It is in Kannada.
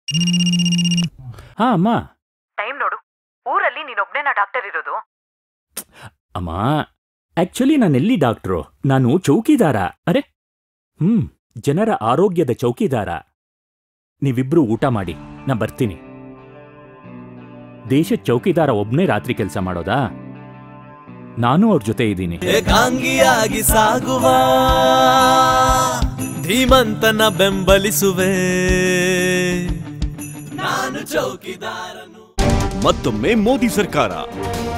ಹಾ ಅಮ್ಮ ಟೈಮ್ ನೋಡು ಊರಲ್ಲಿ ನೀನೊಬ್ನೇನಾ ಡಾಕ್ಟರ್ ಇರೋದು ಅಮ್ಮ ಆಕ್ಚುಲಿ ನಾನೆಲ್ಲಿ ಡಾಕ್ಟ್ರು ನಾನು ಚೌಕಿದಾರ ಅರೆ ಹ್ಮ್ ಜನರ ಆರೋಗ್ಯದ ಚೌಕಿದಾರ ನೀವಿಬ್ರು ಊಟ ಮಾಡಿ ನಾ ಬರ್ತೀನಿ ದೇಶದ ಚೌಕಿದಾರ ಒಬ್ನೇ ರಾತ್ರಿ ಕೆಲಸ ಮಾಡೋದಾ ನಾನು ಅವ್ರ ಜೊತೆ ಇದ್ದೀನಿ ಏಕಾಂಗಿಯಾಗಿ ಸಾಗುವ ಧೀಮಂತನ ಬೆಂಬಲಿಸುವೆ ನಾನು ಚೌಕಿದಾರನು ಮತ್ತೊಮ್ಮೆ ಮೋದಿ ಸರ್ಕಾರ